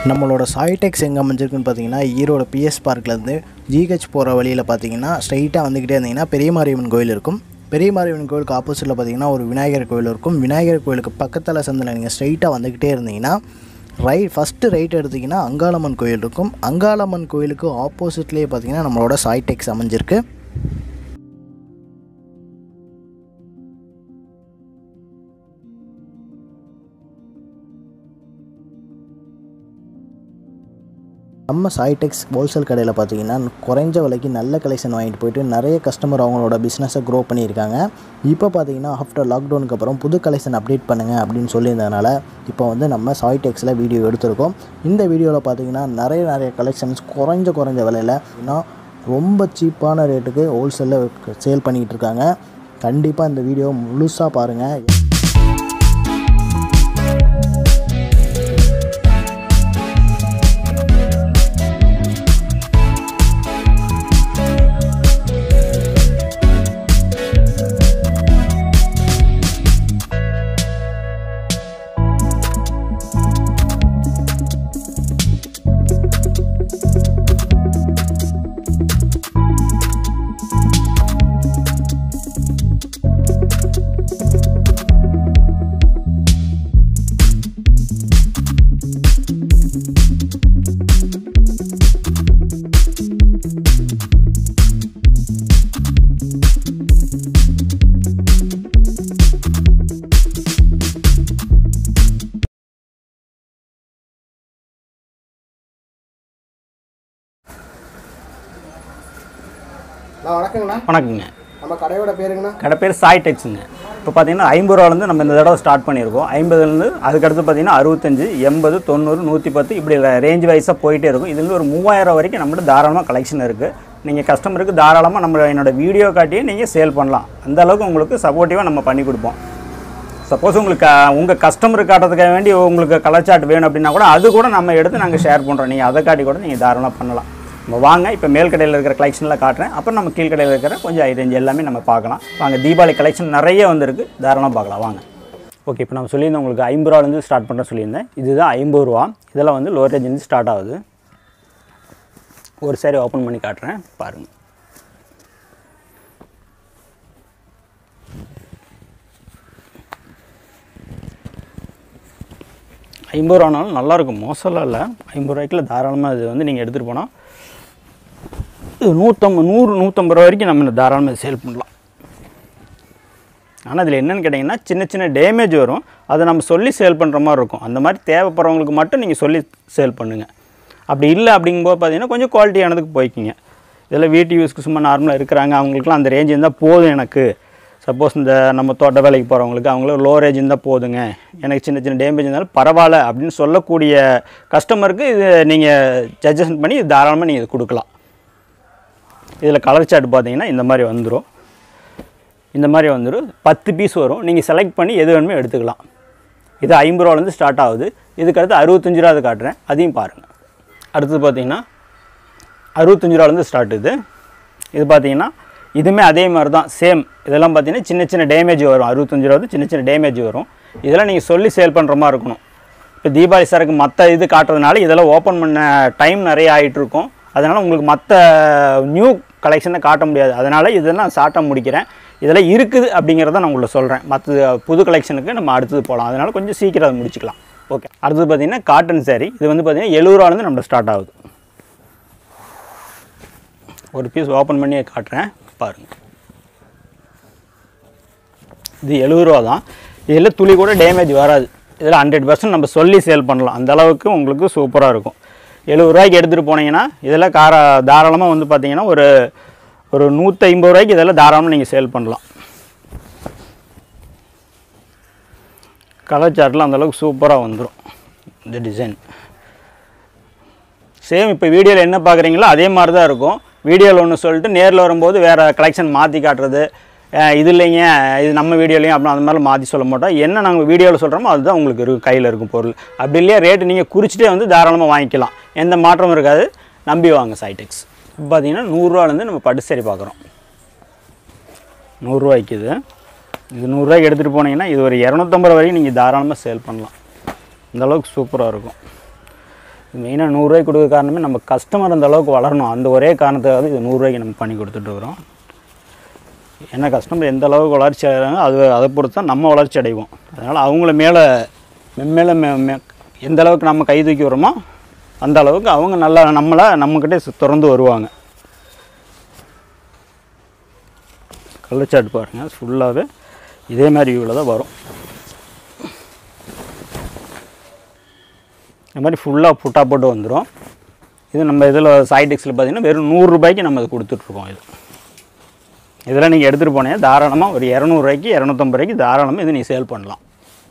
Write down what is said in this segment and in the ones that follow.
நம்மளோட சாய்டெக்ஸ் எங்கே அமைஞ்சிருக்குன்னு பார்த்தீங்கன்னா ஈரோடு பிஎஸ் பார்க்லேருந்து ஜிஹெச் போகிற வழியில் பார்த்தீங்கன்னா ஸ்ட்ரைட்டாக வந்துக்கிட்டே இருந்தீங்கன்னா பெரிய மாரியம்மன் கோயில் இருக்கும் பெரிய மாரியம்மன் கோயிலுக்கு ஆப்போசிட்டில் பார்த்தீங்கன்னா ஒரு விநாயகர் கோயில் இருக்கும் விநாயகர் கோயிலுக்கு பக்கத்தில் சந்தில் நீங்கள் ஸ்ட்ரைட்டாக வந்துக்கிட்டே இருந்தீங்கன்னா ரைட் ஃபஸ்ட்டு ரைட் எடுத்திங்கன்னா அங்காளம்மன் கோயில் இருக்கும் அங்காளம்மன் கோயிலுக்கு ஆப்போசிட்லேயே பார்த்தீங்கன்னா நம்மளோட சாய்டெக்ஸ் அமைஞ்சிருக்கு நம்ம சாய்டெக்ஸ் ஹோல்சேல் கடையில் பார்த்தீங்கன்னா குறைஞ்ச விலைக்கு நல்ல கலெக்ஷன் வாங்கிட்டு போயிட்டு நிறைய கஸ்டமர் அவங்களோட பிஸ்னஸை க்ரோ பண்ணியிருக்காங்க இப்போ பார்த்தீங்கன்னா ஆஃப்டர் லாக்டவுனுக்கு அப்புறம் புது கலெக்ஷன் அப்டேட் பண்ணுங்கள் அப்படின்னு சொல்லியிருந்ததுனால இப்போ வந்து நம்ம சாய்டெக்ஸில் வீடியோ எடுத்திருக்கோம் இந்த வீடியோவில் பார்த்தீங்கன்னா நிறைய நிறைய கலெக்ஷன்ஸ் குறைஞ்ச குறைஞ்ச விலையில் இன்னும் ரொம்ப சீப்பான ரேட்டுக்கு ஹோல்சேலில் சேல் பண்ணிக்கிட்டு இருக்காங்க கண்டிப்பாக இந்த வீடியோ முழுசாக பாருங்கள் நான் வணக்கங்கண்ணா வணக்கங்க நம்ம கடையோட பேருங்கண்ணா கடை பேர் சாய் டெக்ஸுங்க இப்போ பார்த்தீங்கன்னா ஐம்பது ரூபாலேருந்து நம்ம இந்த தடவை ஸ்டார்ட் பண்ணியிருக்கோம் ஐம்பதுலேருந்து அதுக்கடுத்து பார்த்தீங்கன்னா அறுபத்தஞ்சு எண்பது தொண்ணூறு நூற்றி பத்து இப்படி ரேஞ்ச் வைஸாக போயிட்டே இருக்கும் இதுலேருந்து ஒரு மூவாயிரம் வரைக்கும் நம்மகிட்ட தாராளமாக கலெக்ஷன் இருக்குது நீங்கள் கஸ்டமருக்கு தாராளமாக நம்ம என்னோட வீடியோ காட்டியே நீங்கள் சேல் பண்ணலாம் அந்த அளவுக்கு உங்களுக்கு சப்போர்ட்டிவாக நம்ம பண்ணி கொடுப்போம் சப்போஸ் உங்களுக்கு உங்கள் கஸ்டமருக்கு காட்டுறதுக்காக வேண்டி உங்களுக்கு கலர் சார்ட் வேணும் அப்படின்னா கூட அது கூட நம்ம எடுத்து நாங்கள் ஷேர் பண்ணுறோம் நீங்கள் அதை காட்டி கூட நீங்கள் தாராளமாக பண்ணலாம் நம்ம வாங்க இப்போ மேல் கடையில் இருக்கிற கலெக்ஷனில் காட்டுறேன் அப்புறம் நம்ம கீழ் கடையில் இருக்கிற கொஞ்சம் ஐ ரேஞ்ச் எல்லாமே நம்ம பார்க்கலாம் வாங்க தீபாவளி கலெக்ஷன் நிறைய வந்திருக்கு தாராளமாக பார்க்கலாம் வாங்க ஓகே இப்போ நம்ம சொல்லியிருந்தோம் உங்களுக்கு ஐம்பது ரூபாலேருந்து ஸ்டார்ட் பண்ணுற சொல்லியிருந்தேன் இதுதான் ஐம்பது ரூபா இதெல்லாம் வந்து லோ ரேஞ்சிலேருந்து ஸ்டார்ட் ஆகுது ஒரு சாரி ஓப்பன் பண்ணி காட்டுறேன் பாருங்கள் ஐம்பது ரூபானாலும் நல்லாயிருக்கும் மோசம்லாம் இல்லை ஐம்பது ரூபாய்க்குள்ள தாராளமாக இது வந்து நீங்கள் எடுத்துகிட்டு போனால் இது நூற்றம்பது நூறு நூற்றம்பது ரூபா வரைக்கும் நம்ம தாராளமாக சேல் பண்ணலாம் ஆனால் இதில் என்னென்னு கேட்டிங்கன்னா சின்ன சின்ன டேமேஜ் வரும் அதை நம்ம சொல்லி சேல் பண்ணுற மாதிரி இருக்கும் அந்த மாதிரி தேவைப்படுறவங்களுக்கு மட்டும் நீங்கள் சொல்லி சேல் பண்ணுங்கள் அப்படி இல்லை அப்படிங்கும்போது பார்த்தீங்கன்னா கொஞ்சம் குவாலிட்டியானதுக்கு போய்க்கிங்க இதில் வீட்டு யூஸ்க்கு சும்மா நார்மலாக இருக்கிறாங்க அவங்களுக்குலாம் அந்த ரேஞ்ச் இருந்தால் போதும் எனக்கு சப்போஸ் இந்த நம்ம தோட்ட வேலைக்கு போகிறவங்களுக்கு அவங்களுக்கு லோ ரேஞ்ச் இருந்தால் போதுங்க எனக்கு சின்ன சின்ன டேமேஜ் இருந்தாலும் பரவாயில்ல அப்படின்னு சொல்லக்கூடிய கஸ்டமருக்கு இது நீங்கள் சஜஷன் பண்ணி இது தாராளமாக நீங்கள் இது கொடுக்கலாம் இதில் கலர் சார்ட் பார்த்தீங்கன்னா இந்த மாதிரி வந்துடும் இந்த மாதிரி வந்துடும் பத்து பீஸ் வரும் நீங்கள் செலக்ட் பண்ணி எது வேணுமோ எடுத்துக்கலாம் இது ஐம்பது ரூபாலேருந்து ஸ்டார்ட் ஆகுது இதுக்கு அடுத்து அறுபத்தஞ்சு ரூபா காட்டுறேன் அதையும் பாருங்கள் அடுத்தது பார்த்தீங்கன்னா அறுபத்தஞ்சு ரூபாலேருந்து ஸ்டார்ட் இது இது பார்த்தீங்கன்னா இதுவுமே அதே மாதிரி தான் சேம் இதெல்லாம் பார்த்தீங்கன்னா சின்ன சின்ன டேமேஜ் வரும் அறுபத்தஞ்சு ரூபா சின்ன சின்ன டேமேஜ் வரும் இதெல்லாம் நீங்கள் சொல்லி சேல் பண்ணுற மாதிரி இருக்கணும் இப்போ தீபாவளி சரக்கு மற்ற இது காட்டுறதுனால இதெல்லாம் ஓப்பன் பண்ண டைம் நிறைய ஆகிட்டு இருக்கும் அதனால் உங்களுக்கு மற்ற நியூ கலெக்ஷனை காட்ட முடியாது அதனால் இதெல்லாம் ஷார்ட்டாக முடிக்கிறேன் இதெல்லாம் இருக்குது அப்படிங்கிறத நான் உங்களுக்கு சொல்கிறேன் மற்ற புது கலெக்ஷனுக்கு நம்ம அடுத்தது போகலாம் அதனால் கொஞ்சம் சீக்கிரம் அதை முடிச்சுக்கலாம் ஓகே அடுத்தது பார்த்தீங்கன்னா காட்டன் saree இது வந்து பார்த்தீங்கன்னா எழுபது ரூபாலேருந்து நம்ம ஸ்டார்ட் ஆகுது ஒரு பீஸ் ஓப்பன் பண்ணியே காட்டுறேன் பாருங்கள் இது எழுபது ரூபா தான் இதில் துளி கூட டேமேஜ் வராது இதில் ஹண்ட்ரட் பர்சன்ட் நம்ம சொல்லி சேல் பண்ணலாம் அந்த அளவுக்கு உங்களுக்கு சூப்பராக இருக்கும் எழுபது ரூபாய்க்கு எடுத்துகிட்டு போனீங்கன்னா இதில் கார தாராளமாக வந்து பார்த்தீங்கன்னா ஒரு ஒரு நூற்றி ஐம்பது ரூபாய்க்கு இதெல்லாம் தாராளமாக நீங்கள் சேல் பண்ணலாம் கலர் சார்ட்லாம் அந்தளவுக்கு சூப்பராக வந்துடும் இந்த டிசைன் சேம் இப்போ வீடியோவில் என்ன பார்க்குறீங்களோ அதே மாதிரி தான் இருக்கும் வீடியோவில் ஒன்று சொல்லிட்டு நேரில் வரும்போது வேறு கலெக்ஷன் மாற்றி காட்டுறது அஹ் இது இல்லைங்க இது நம்ம வீடியோலையும் அப்படின்னு அந்த மாதிரி மாற்றி சொல்ல மாட்டோம் என்ன நாங்கள் வீடியோவில் சொல்கிறோமோ அதுதான் உங்களுக்கு இருக்கும் கையில் இருக்கும் பொருள் அப்படி இல்லையா ரேட்டு நீங்கள் குறிச்சிட்டே வந்து தாராளமாக வாங்கிக்கலாம் எந்த மாற்றமும் இருக்காது நம்பி வாங்க சைடெக்ஸ் இப்போ பார்த்தீங்கன்னா நூறுரூவாலேருந்து நம்ம பட்டு சரி பார்க்குறோம் நூறுரூவாய்க்கு இது இது நூறுரூவாய்க்கு எடுத்துகிட்டு போனீங்கன்னா இது ஒரு இரநூத்தம்பது ரூபா வரைக்கும் நீங்கள் தாராளமாக சேல் பண்ணலாம் இந்த அளவுக்கு சூப்பராக இருக்கும் மெயினாக நூறுரூவாய்க்கு கொடுக்குற காரணமே நம்ம கஸ்டமர் அந்த அளவுக்கு வளரணும் அந்த ஒரே காரணத்துக்காக இது நூறுரூவாய்க்கு நம்ம பண்ணி கொடுத்துட்ருக்குறோம் ஏன்னா கஸ்டமர் எந்த அளவுக்கு வளர்ச்சி அடைகிறாங்க அது அதை பொறுத்து தான் நம்ம வளர்ச்சி அடைவோம் அதனால் அவங்கள மேலே மென்மேலே மே மே எந்த அளவுக்கு நம்ம கை தூக்கி வரோமோ அந்த அளவுக்கு அவங்க நல்லா நம்மளை நம்மக்கிட்டே சு- திறந்து வருவாங்க கள்ளச்சாட்டு பாருங்கள் ஃபுல்லாகவே இதே மாதிரி வியூவில் தான் வரும் இந்த மாதிரி ஃபுல்லாக புட்டா போட்டு வந்துடும் இது நம்ம இதில் சைடெக்ஸில் பார்த்தீங்கன்னா வெறும் நூறுரூபாய்க்கு நம்ம இது கொடுத்துட்ருக்கோம் இது இதெல்லாம் நீங்கள் எடுத்துகிட்டு போனீங்க தாராளமாக ஒரு இரநூறுவாய்க்கு இரநூத்தம்பது ரூபாய்க்கு தாராளமாக இது நீ சேல் பண்ணலாம்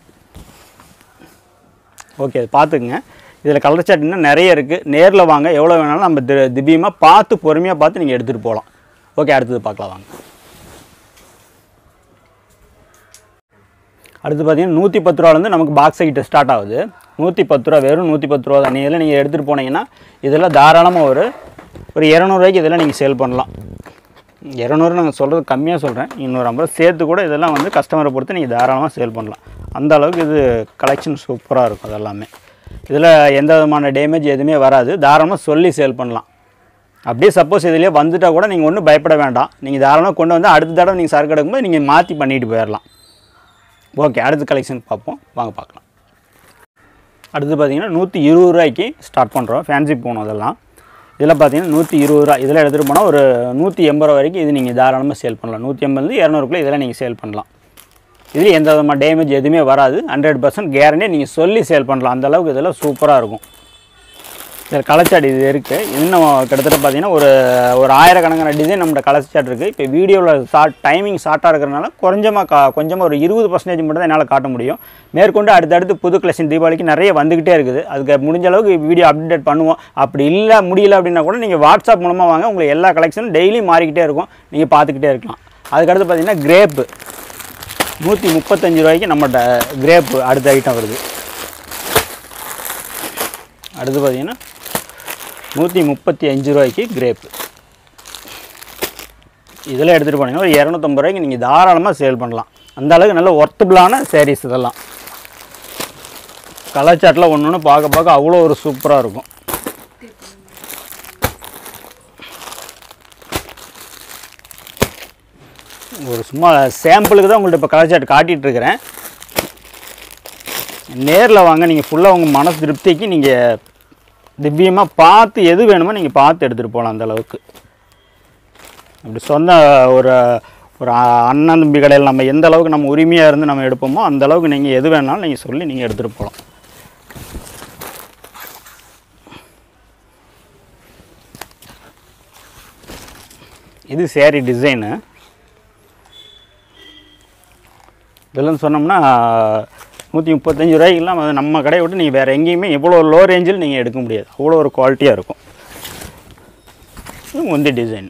ஓகே அது பார்த்துக்குங்க இதில் கலர் சாட் இன்னும் நிறைய இருக்குது நேரில் வாங்க எவ்வளோ வேணாலும் நம்ம தி திவ்யமாக பார்த்து பொறுமையாக பார்த்து நீங்கள் எடுத்துகிட்டு போகலாம் ஓகே அடுத்தது பார்க்கலாம் வாங்க அடுத்து பார்த்தீங்கன்னா நூற்றி பத்து ரூபாலேருந்து நமக்கு பாக்ஸ் கிட்ட ஸ்டார்ட் ஆகுது நூற்றி பத்து ரூபா வெறும் நூற்றி பத்து ரூபா தான் நீங்கள் நீங்கள் எடுத்துகிட்டு போனீங்கன்னா இதெல்லாம் தாராளமாக ஒரு ஒரு இரநூறுவாய்க்கு இதெல்லாம் நீங்கள் சேல் பண்ணலாம் இரநூறு நாங்கள் சொல்கிறது கம்மியாக சொல்கிறேன் இன்னொரு ஐம்பது சேர்த்து கூட இதெல்லாம் வந்து கஸ்டமரை பொறுத்து நீங்கள் தாராளமாக சேல் பண்ணலாம் அந்த அளவுக்கு இது கலெக்ஷன் சூப்பராக இருக்கும் அதெல்லாமே இதில் எந்த விதமான டேமேஜ் எதுவுமே வராது தாராளமாக சொல்லி சேல் பண்ணலாம் அப்படியே சப்போஸ் இதுலேயே வந்துட்டால் கூட நீங்கள் ஒன்றும் பயப்பட வேண்டாம் நீங்கள் தாராளமாக கொண்டு வந்து அடுத்த தடவை நீங்கள் சரக்கு எடுக்கும்போது நீங்கள் மாற்றி பண்ணிட்டு போயிடலாம் ஓகே அடுத்த கலெக்ஷன் பார்ப்போம் வாங்க பார்க்கலாம் அடுத்து பார்த்தீங்கன்னா நூற்றி இருபது ரூபாய்க்கு ஸ்டார்ட் பண்ணுறோம் ஃபேன்சி போகணும் அதெல்லாம் இதில் பார்த்தீங்கன்னா நூற்றி இருபது ரூபா இதில் எடுத்துகிட்டு போனால் ஒரு நூற்றி எண்பது ரூபா வரைக்கும் இது நீங்கள் தாராளமாக சேல் பண்ணலாம் நூற்றி எண்பதுலேருந்து இரநூறுக்குள்ளே இதெல்லாம் நீங்கள் சேல் பண்ணலாம் இதில் எந்த விதமான டேமேஜ் எதுவுமே வராது ஹண்ட்ரட் பர்சன்ட் கேரண்டியாக நீங்கள் சொல்லி சேல் பண்ணலாம் அந்த அளவுக்கு இதெல்லாம் சூப்பராக இருக்கும் இதில் கலச்சாட் இது இருக்குது இன்னும் கிட்டத்தட்ட பார்த்தீங்கன்னா ஒரு ஒரு ஆயிரக்கணக்கான டிசைன் நம்மகிட்ட கலச்சாட் இருக்குது இப்போ வீடியோவில் ஷார்ட் டைமிங் ஷார்ட்டாக இருக்கிறனால கொஞ்சமாக கா கொஞ்சமாக ஒரு இருபது பர்சன்டேஜ் மட்டும் தான் என்னால் காட்ட முடியும் மேற்கொண்டு அடுத்தடுத்து புது கலெக்ஷன் தீபாவளிக்கு நிறைய வந்துக்கிட்டே இருக்குது அதுக்கு முடிஞ்ச அளவுக்கு வீடியோ அப்டேட் பண்ணுவோம் அப்படி இல்லை முடியல அப்படின்னா கூட நீங்கள் வாட்ஸ்அப் மூலமாக வாங்க உங்களுக்கு எல்லா கலெக்ஷனும் டெய்லி மாறிக்கிட்டே இருக்கும் நீங்கள் பார்த்துக்கிட்டே இருக்கலாம் அதுக்கடுத்து பார்த்தீங்கன்னா கிரேப்பு நூற்றி முப்பத்தஞ்சு ரூபாய்க்கு நம்மகிட்ட கிரேப்பு அடுத்த ஐட்டம் வருது அடுத்து பார்த்தீங்கன்னா நூற்றி முப்பத்தி அஞ்சு ரூபாய்க்கு கிரேப்பு இதெல்லாம் எடுத்துகிட்டு போனீங்கன்னா ஒரு இரநூத்தம்பது ரூபாய்க்கு நீங்கள் தாராளமாக சேல் பண்ணலாம் அந்த அளவுக்கு நல்ல ஒர்த்தபிளான sarees இதெல்லாம் கலாச்சாரத்தில் ஒன்று ஒன்று பார்க்க பார்க்க அவ்வளோ ஒரு சூப்பராக இருக்கும் ஒரு சும்மா சாம்பிளுக்கு தான் உங்கள்ட்ட இப்போ கலாச்சாரம் காட்டிகிட்டு இருக்கிறேன் நேரில் வாங்க நீங்கள் ஃபுல்லாக உங்கள் மனசு திருப்திக்கு நீங்கள் திவ்யமாக பார்த்து எது வேணுமோ நீங்கள் பார்த்து எடுத்துகிட்டு போகலாம் அந்த அளவுக்கு அப்படி சொந்த ஒரு ஒரு அ- அண்ணன் தம்பி கடையில் நம்ம எந்த அளவுக்கு நம்ம உரிமையாக இருந்து நம்ம எடுப்போமோ அந்த அளவுக்கு நீங்கள் எது வேணாலும் நீங்கள் சொல்லி நீங்கள் எடுத்துகிட்டு போகலாம் இது சேரீ டிசைனு இதெல்லாம் சொன்னோம்னா நூற்றி முப்பத்தஞ்சு ரூபாய்க்கெல்லாம் அது நம்ம கடையை விட்டு நீங்கள் வேறு எங்கேயுமே இவ்வளோ லோ ரேஞ்சில் நீங்கள் எடுக்க முடியாது அவ்வளோ ஒரு குவாலிட்டியாக இருக்கும் இது முந்தி டிசைன்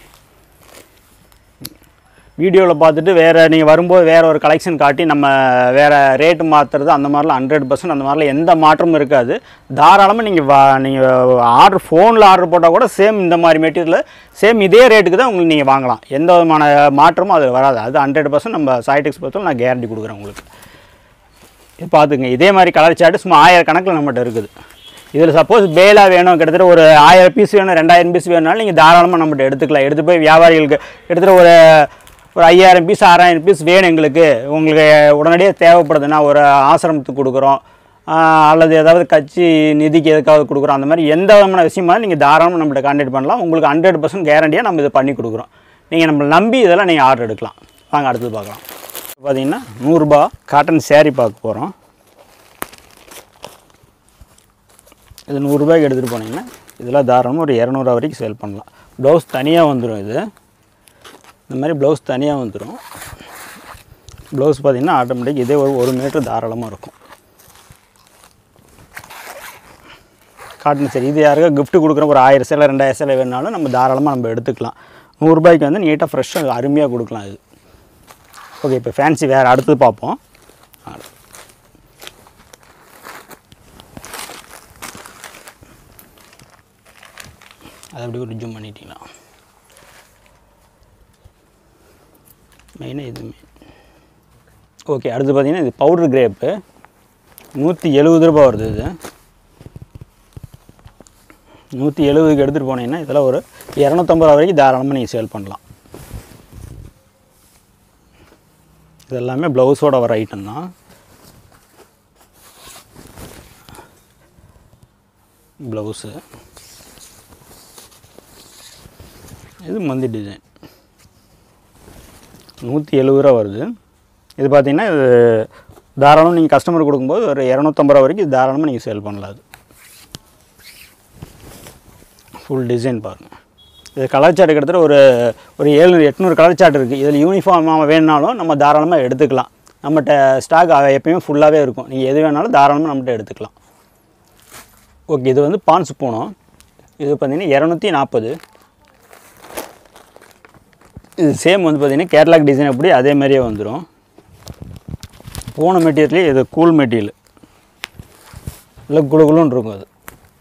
வீடியோவில் பார்த்துட்டு வேறு நீங்கள் வரும்போது வேறு ஒரு கலெக்ஷன் காட்டி நம்ம வேறு ரேட்டு மாற்றுறது அந்த மாதிரிலாம் ஹண்ட்ரட் பர்சன்ட் அந்த மாதிரிலாம் எந்த மாற்றமும் இருக்காது தாராளமாக நீங்கள் வா நீங்கள் ஆர்டர் ஃபோனில் ஆர்டர் போட்டால் கூட சேம் இந்த மாதிரி மெட்டீரியல் சேம் இதே ரேட்டுக்கு தான் உங்களுக்கு நீங்கள் வாங்கலாம் எந்த விதமான மாற்றமும் அது வராது அது ஹண்ட்ரட் பர்சன்ட் நம்ம சைடெக்ஸ் பொறுத்தவரை நான் கேரண்டி கொடுக்குறேன் உங்களுக்கு இது பார்த்துங்க இதே மாதிரி கலர் சார்ட்டு சும்மா ஆயிரக்கணக்கில் நம்மகிட்ட இருக்குது இதில் சப்போஸ் பேலா வேணும் கிட்டத்தட்ட ஒரு ஆயிரம் பீஸ் வேணும் ரெண்டாயிரம் பீஸ் வேணும்னாலும் நீங்கள் தாராளமாக நம்மகிட்ட எடுத்துக்கலாம் எடுத்து போய் வியாபாரிகளுக்கு கிட்டத்தட்ட ஒரு ஒரு ஐயாயிரம் பீஸ் ஆறாயிரம் பீஸ் வேணும் எங்களுக்கு உங்களுக்கு உடனடியாக தேவைப்படுதுன்னா ஒரு ஆசிரமத்துக்கு கொடுக்குறோம் ஆஹ் அல்லது ஏதாவது கட்சி நிதிக்கு எதுக்காவது கொடுக்குறோம் அந்த மாதிரி எந்த விதமான விஷயமா நீங்கள் தாராளமாக நம்மகிட்ட கான்டாக்ட் பண்ணலாம் உங்களுக்கு ஹண்ட்ரட் பர்சன்ட் கேரண்டியாக நம்ம இதை பண்ணி கொடுக்குறோம் நீங்கள் நம்மளை நம்பி இதெல்லாம் நீங்கள் ஆர்டர் எடுக்கலாம் வாங்க அடுத்தது பார்க்கலாம் பார்த்தீங்கன்னா நூறுரூபா காட்டன் saree பார்க்க போகிறோம் இது நூறுரூபாய்க்கு எடுத்துகிட்டு போனீங்கன்னா இதெல்லாம் தாராளமாக ஒரு இரநூறுவா வரைக்கும் சேல் பண்ணலாம் ப்ளவுஸ் தனியாக வந்துடும் இது இந்த மாதிரி ப்ளவுஸ் தனியாக வந்துடும் ப்ளவுஸ் பார்த்தீங்கன்னா ஆட்டோமேட்டிக் இதே ஒரு ஒரு மீட்டர் தாராளமாக இருக்கும் காட்டன் சரி இது யாருக்கா gift கொடுக்குறோம் ஒரு ஆயிரம் சேலை ரெண்டாயிரம் சேலை வேணுனாலும் நம்ம தாராளமாக நம்ம எடுத்துக்கலாம் நூறுரூபாய்க்கு வந்து நீட்டாக ஃப்ரெஷ்ஷாக அருமையாக கொடுக்கலாம் இது ஓகே இப்போ ஃபேன்சி வேறு அடுத்தது பார்ப்போம் அதை அப்படி ஒரு ஜூம் பண்ணிட்டீங்களா மெயினாக எதுவுமே ஓகே அடுத்து பார்த்தீங்கன்னா இது பவுடர் கிரேப்பு நூற்றி எழுபது ரூபா வருது இது நூற்றி எழுபதுக்கு எடுத்துகிட்டு போனீங்கன்னா இதெல்லாம் ஒரு இரநூத்தம்பது ரூபா வரைக்கும் தாராளமாக நீங்கள் சேல் பண்ணலாம் இது எல்லாமே ப்ளவுஸோட வர ஐட்டம் தான் ப்ளவுஸு இது மந்தி டிசைன் நூற்றி எழுபது ரூபா வருது இது பார்த்தீங்கன்னா இது தாராளம் நீங்கள் கஸ்டமர் கொடுக்கும்போது ஒரு இரநூத்தம்பது ரூபா வரைக்கும் இது தாராளமாக நீங்கள் சேல் பண்ணலாம் அது ஃபுல் டிசைன் பாருங்கள் இது கலர் சார்ட் கிட்டத்தட்ட ஒரு ஒரு ஏழ்நூறு எட்நூறு கலர் சார்ட் இருக்குது இதில் யூனிஃபார்மாக வேணுனாலும் நம்ம தாராளமாக எடுத்துக்கலாம் நம்மகிட்ட ஸ்டாக் எப்பயுமே ஃபுல்லாகவே இருக்கும் நீங்கள் எது வேணாலும் தாராளமாக நம்மகிட்ட எடுத்துக்கலாம் ஓகே இது வந்து பான்ஸ் பூனம் இது பார்த்தீங்கன்னா இரநூத்தி நாற்பது இது சேம் வந்து பார்த்தீங்கன்னா கேட்லாக் டிசைன் எப்படி அதே மாதிரியே வந்துடும் பூனை மெட்டீரியலே இது கூல் மெட்டீரியல் இல்லை குழுகுலுன்னு இருக்கும் அது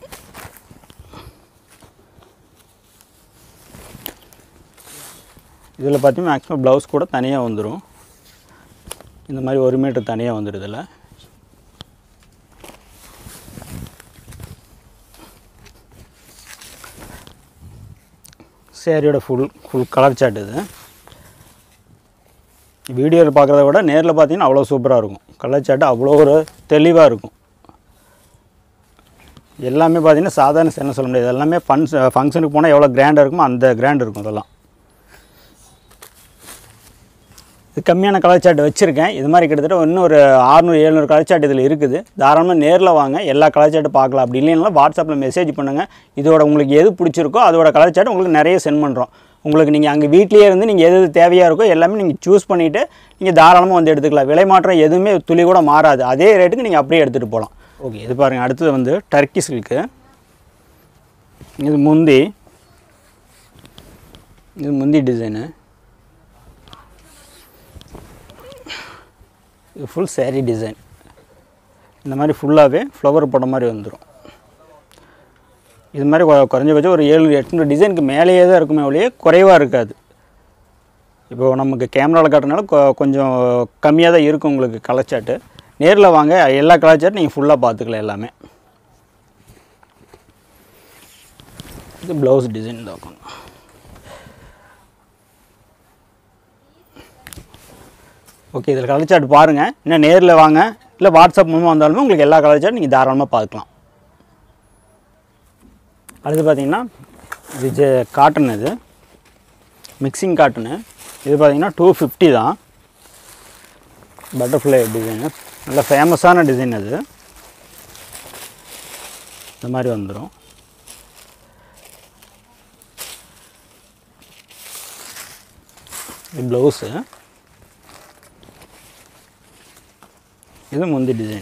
இதில் பார்த்தீங்கன்னா மேக்ஸிமம் ப்ளவுஸ் கூட தனியாக வந்துடும் இந்த மாதிரி ஒரு மீட்டர் தனியாக வந்துடும் இதில் சேரீயோட ஃபுல் ஃபுல் கலர் சார்ட் இது வீடியோவில் பார்க்குறத விட நேரில் பார்த்தீங்கன்னா அவ்வளோ சூப்பராக இருக்கும் கலர் சார்ட் அவ்வளோ ஒரு தெளிவாக இருக்கும் எல்லாமே பார்த்தீங்கன்னா சாதாரண என்ன சொல்ல முடியாது எல்லாமே ஃபங்க்ஷ ஃபங்க்ஷனுக்கு போனால் எவ்வளோ கிராண்டாக இருக்குமோ அந்த கிராண்ட் இருக்கும் இதெல்லாம் இது கம்மியான கலர் சார்ட் வச்சுருக்கேன் இது மாதிரி கிட்டத்தட்ட இன்னும் ஒரு ஆறுநூறு எழுநூறு கலர் சார்ட் இதில் இருக்குது தாராளமாக நேரில் வாங்க எல்லா கலர் சார்ட்டும் பார்க்கலாம் அப்படி இல்லைன்னா வாட்ஸ்அப்பில் மெசேஜ் பண்ணுங்கள் இதோட உங்களுக்கு எது பிடிச்சிருக்கோ அதோட கலர் சார்ட் உங்களுக்கு நிறைய சென்ட் பண்ணுறோம் உங்களுக்கு நீங்கள் அங்கே வீட்லேயே இருந்து நீங்கள் எது எது தேவையாக இருக்கோ எல்லாமே நீங்கள் சூஸ் பண்ணிவிட்டு நீங்கள் தாராளமாக வந்து எடுத்துக்கலாம் விலை மாற்றம் எதுவுமே துளி கூட மாறாது அதே ரேட்டுக்கு நீங்கள் அப்படியே எடுத்துகிட்டு போகலாம் ஓகே இது பாருங்கள் அடுத்தது வந்து டர்க்கி சில்க்கு இது முந்தி இது முந்தி டிசைனு இது ஃபுல் saree டிசைன் இந்த மாதிரி ஃபுல்லாகவே ஃப்ளவர் படம் மாதிரி வந்துடும் இது மாதிரி கொ- குறைஞ்சபட்சம் ஒரு ஏழு எட்நூறு டிசைனுக்கு மேலேயே தான் இருக்குமே ஒழிய குறைவாக இருக்காது இப்போ நமக்கு கேமராவில் காட்டுறதுனால கொ- கொஞ்சம் கம்மியாக தான் இருக்கும் உங்களுக்கு கலர் சார்ட்டு நேரில் வாங்க எல்லா கலர் சார்ட் நீங்கள் ஃபுல்லாக பார்த்துக்கலாம் எல்லாமே இது ப்ளவுஸ் டிசைன் தான் இருக்கும் ஓகே இதில் கலர் சார்ட் பாருங்கள் இன்னும் நேரில் வாங்க இல்லை வாட்ஸ்அப் மூலமாக வந்தாலுமே உங்களுக்கு எல்லா கலர் சார்ட் நீங்கள் தாராளமாக பார்க்கலாம் அடுத்து பார்த்தீங்கன்னா இது ஜெ காட்டன் இது மிக்சிங் காட்டனு இது பார்த்தீங்கன்னா டூ ஃபிஃப்டி தான் பட்டர்ஃப்ளை டிசைனு நல்ல ஃபேமஸான டிசைன் அது இந்த மாதிரி வந்துடும் இது ப்ளவுஸு இது முந்தி டிசைன்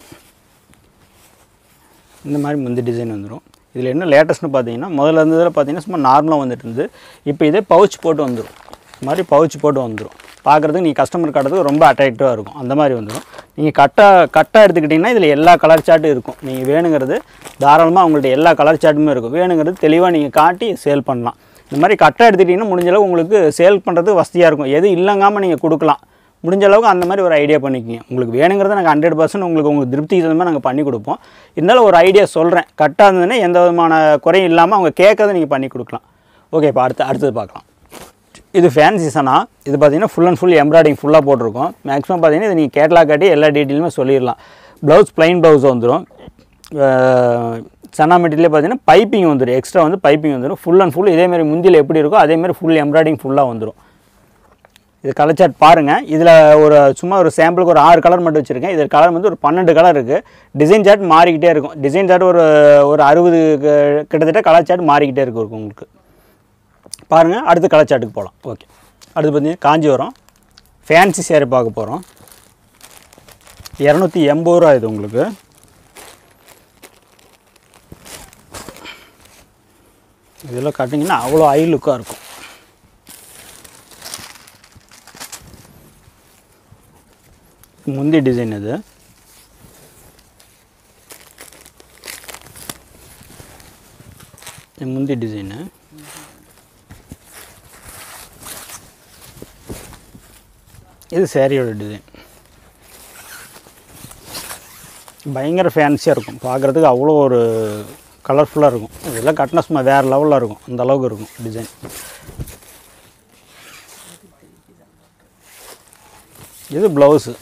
இந்த மாதிரி முந்தி டிசைன் வந்துடும் இதில் என்ன லேட்டஸ்ட்னு பார்த்தீங்கன்னா முதல்ல இருந்ததில் பார்த்தீங்கன்னா சும்மா நார்மலாக வந்துட்டு இருந்து இப்போ இதே பவுச் போட்டு வந்துடும் இந்த மாதிரி பவுச் போட்டு வந்துடும் பார்க்குறதுக்கு நீங்கள் கஸ்டமர் காட்டுறதுக்கு ரொம்ப அட்ராக்டிவாக இருக்கும் அந்த மாதிரி வந்துடும் நீங்கள் கட்டாக கட்டாக எடுத்துக்கிட்டிங்கன்னா இதில் எல்லா கலர் சார்ட்டும் இருக்கும் நீங்கள் வேணுங்கிறது தாராளமாக உங்கள்ட்ட எல்லா கலர் சார்ட்டுமே இருக்கும் வேணுங்கிறது தெளிவாக நீங்கள் காட்டி சேல் பண்ணலாம் இந்த மாதிரி கட்டாக எடுத்துக்கிட்டிங்கன்னா முடிஞ்ச அளவு உங்களுக்கு சேல் பண்ணுறதுக்கு வசதியாக இருக்கும் எது இல்லைங்காமல் நீங்கள் கொடுக்கலாம் முடிஞ்ச அளவுக்கு அந்த மாதிரி ஒரு ஐடியா பண்ணிக்கோங்க உங்களுக்கு வேணுங்கிறத நாங்கள் ஹண்ட்ரட் பர்சன்ட் உங்களுக்கு உங்களுக்கு திருப்திக்கு தகுந்த மாதிரி நாங்கள் பண்ணி கொடுப்போம் இருந்தாலும் ஒரு ஐடியா சொல்கிறேன் கரெக்டாக இருந்ததுன்னா எந்த விதமான குறையும் இல்லாமல் அவங்க கேட்கறத நீங்கள் பண்ணி கொடுக்கலாம் ஓகே இப்போ அடுத்து அடுத்தது பார்க்கலாம் இது ஃபேன்சி சனா இது பார்த்தீங்கன்னா ஃபுல் அண்ட் ஃபுல் எம்ப்ராய்டிங் ஃபுல்லாக போட்டிருக்கோம் மேக்ஸிமம் பார்த்தீங்கன்னா இது நீங்கள் கேட்லாக் காட்டி எல்லா டீட்டெயிலுமே சொல்லிடலாம் ப்ளவுஸ் ப்ளைன் ப்ளவுஸ் வந்துடும் சனா மெட்டீரியலே பார்த்தீங்கன்னா பைப்பிங் வந்துடும் எக்ஸ்ட்ரா வந்து பைப்பிங் வந்துடும் ஃபுல் அண்ட் ஃபுல் இதேமாதிரி முந்தியில் எப்படி இருக்கோ அதேமாதிரி ஃபுல் எம்ப்ராய்டிங் ஃபுல்லாக வந்துடும் இது கலர் சார்ட் பாருங்கள் இதில் ஒரு சும்மா ஒரு சாம்பிளுக்கு ஒரு ஆறு கலர் மட்டும் வச்சுருக்கேன் இதில் கலர் வந்து ஒரு பன்னெண்டு கலர் இருக்குது டிசைன் சார்ட் மாறிக்கிட்டே இருக்கும் டிசைன் சார்ட் ஒரு ஒரு அறுபது க- கிட்டத்தட்ட கலர் சார்ட் மாறிக்கிட்டே இருக்கும் இருக்கும் உங்களுக்கு பாருங்கள் அடுத்து கலர் சார்ட்டுக்கு போகலாம் ஓகே அடுத்து பார்த்தீங்கன்னா காஞ்சிபுரம் ஃபேன்சி சேரீ பார்க்க போகிறோம் இரநூத்தி எண்பது ரூபா இது உங்களுக்கு இதெல்லாம் கட்டிங்கன்னா அவ்வளோ ஐ லுக்காக இருக்கும் முந்தி டிசைன் இது இது முந்தி டிசைனு இது சேரீயோட டிசைன் பயங்கர ஃபேன்சியாக இருக்கும் பார்க்குறதுக்கு அவ்வளோ ஒரு கலர்ஃபுல்லாக இருக்கும் இதெல்லாம் கட்டினா சும்மா வேறு லெவலில் இருக்கும் அந்த அளவுக்கு இருக்கும் டிசைன் இது ப்ளவுஸு